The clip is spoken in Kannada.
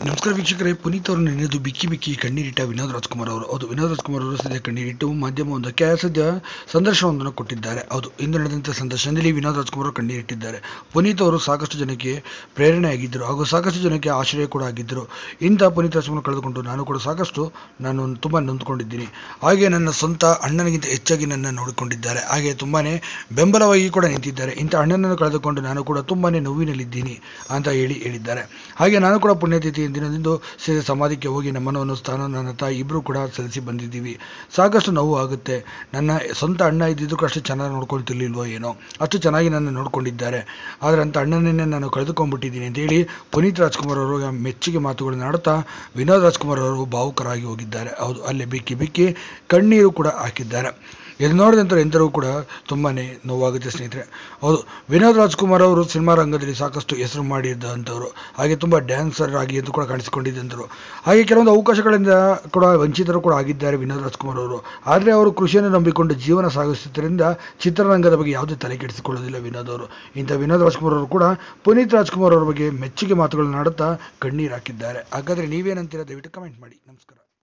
ನಮಸ್ಕಾರ ವೀಕ್ಷಕರೇ ಪುನೀತ್ ಅವರು ನೆನೆದು ಬಿಕ್ಕಿ ಬಿಕ್ಕಿ ಕಣ್ಣೀರಿಟ್ಟ ವಿನೋದ್ ರಾಜ್ಕುಮಾರ್ ಅವರು ಹೌದು ವಿನೋದ್ ರಾಜ್ಕುಮಾರ್ ಅವರು ಸದ್ಯ ಕಣ್ಣೀರಿಟ್ಟು ಮಾಧ್ಯಮವೊಂದಕ್ಕೆ ಸದ್ಯ ಸಂದರ್ಶನವೊಂದನ್ನು ಕೊಟ್ಟಿದ್ದಾರೆ ಹೌದು ಇಂದು ನಡೆದಂಥ ಸಂದರ್ಶನದಲ್ಲಿ ವಿನೋದ್ ರಾಜ್ಕುಮಾರ್ ಅವರು ಕಣ್ಣೀರಿಟ್ಟಿದ್ದಾರೆ ಪುನೀತ್ ಅವರು ಸಾಕಷ್ಟು ಜನಕ್ಕೆ ಪ್ರೇರಣೆಯಾಗಿದ್ದರು ಹಾಗೂ ಸಾಕಷ್ಟು ಜನಕ್ಕೆ ಆಶ್ರಯ ಕೂಡ ಆಗಿದ್ದರು ಇಂಥ ಪುನೀತ್ ರಾಜ್ಕುಮಾರ್ ಕಳೆದುಕೊಂಡು ನಾನು ಕೂಡ ಸಾಕಷ್ಟು ನಾನು ತುಂಬ ನೊಂದ್ಕೊಂಡಿದ್ದೀನಿ ಹಾಗೆ ನನ್ನ ಸ್ವಂತ ಅಣ್ಣನಿಗಿಂತ ಹೆಚ್ಚಾಗಿ ನನ್ನ ನೋಡಿಕೊಂಡಿದ್ದಾರೆ ಹಾಗೆ ತುಂಬಾ ಬೆಂಬಲವಾಗಿ ಕೂಡ ನಿಂತಿದ್ದಾರೆ ಇಂಥ ಅಣ್ಣನನ್ನು ಕಳೆದುಕೊಂಡು ನಾನು ಕೂಡ ತುಂಬಾ ನೋವಿನಲ್ಲಿದ್ದೀನಿ ಅಂತ ಹೇಳಿ ಹೇಳಿದ್ದಾರೆ ಹಾಗೆ ನಾನು ಕೂಡ ಪುಣ್ಯತಿಥಿ ದಿನದಂದು ಸೀದಾ ಸಮಾಧಿಗೆ ಹೋಗಿ ನಮನವನ್ನು ಸ್ಥಾನ ನನ್ನ ತಾಯಿ ಇಬ್ಬರು ಕೂಡ ಸಲ್ಲಿಸಿ ಬಂದಿದ್ದೀವಿ ಸಾಕಷ್ಟು ನೋವು ಆಗುತ್ತೆ ನನ್ನ ಸ್ವಂತ ಅಣ್ಣ ಇದ್ದಿದ್ದು ಅಷ್ಟು ಚೆನ್ನಾಗಿ ನೋಡ್ಕೊಳ್ತಿರ್ಲಿಲ್ವೋ ಏನೋ ಅಷ್ಟು ಚೆನ್ನಾಗಿ ನನ್ನ ನೋಡ್ಕೊಂಡಿದ್ದಾರೆ ಆದರೆ ಅಂಥ ಅಣ್ಣನನ್ನೇ ನಾನು ಕಳೆದುಕೊಂಡ್ಬಿಟ್ಟಿದ್ದೀನಿ ಅಂತೇಳಿ ಪುನೀತ್ ರಾಜ್ಕುಮಾರ್ ಅವರು ಮೆಚ್ಚುಗೆ ಮಾತುಗಳನ್ನು ಆಡುತ್ತಾ ವಿನೋದ್ ರಾಜ್ಕುಮಾರ್ ಅವರು ಭಾವುಕರಾಗಿ ಹೋಗಿದ್ದಾರೆ ಹೌದು ಅಲ್ಲೇ ಬಿಕ್ಕಿ ಬಿಕ್ಕಿ ಕಣ್ಣೀರು ಕೂಡ ಹಾಕಿದ್ದಾರೆ ಇದು ನೋಡಿದ ನಂತರ ಎಂದರೂ ಕೂಡ ತುಂಬಾ ನೋವಾಗುತ್ತೆ ಸ್ನೇಹಿತರೆ ಹೌದು ವಿನೋದ್ ರಾಜ್ಕುಮಾರ್ ಅವರು ಸಿನಿಮಾ ರಂಗದಲ್ಲಿ ಸಾಕಷ್ಟು ಹೆಸರು ಮಾಡಿದ್ದಂಥವ್ರು ಹಾಗೆ ತುಂಬ ಡ್ಯಾನ್ಸರ್ ಆಗಿ ಎಂದು ಕೂಡ ಕಾಣಿಸಿಕೊಂಡಿದ್ದಂಥವ್ರು ಹಾಗೆ ಕೆಲವೊಂದು ಅವಕಾಶಗಳಿಂದ ಕೂಡ ವಂಚಿತರು ಕೂಡ ಆಗಿದ್ದಾರೆ ವಿನೋದ್ ರಾಜ್ಕುಮಾರ್ ಅವರು ಆದರೆ ಅವರು ಕೃಷಿಯನ್ನು ನಂಬಿಕೊಂಡು ಜೀವನ ಸಾಗಿಸುತ್ತಿದ್ದರಿಂದ ಚಿತ್ರರಂಗದ ಬಗ್ಗೆ ಯಾವುದೇ ತಲೆ ಕೆಡಿಸಿಕೊಳ್ಳೋದಿಲ್ಲ ವಿನೋದ್ ಅವರು ಇಂಥ ವಿನೋದ್ ರಾಜ್ಕುಮಾರ್ ಅವರು ಕೂಡ ಪುನೀತ್ ರಾಜ್ಕುಮಾರ್ ಅವರ ಬಗ್ಗೆ ಮೆಚ್ಚುಗೆ ಮಾತುಗಳನ್ನು ಆಡುತ್ತಾ ಕಣ್ಣೀರು ಹಾಕಿದ್ದಾರೆ ಹಾಗಾದರೆ ನೀವೇನಂತೀರಾ ದಯವಿಟ್ಟು ಕಮೆಂಟ್ ಮಾಡಿ ನಮಸ್ಕಾರ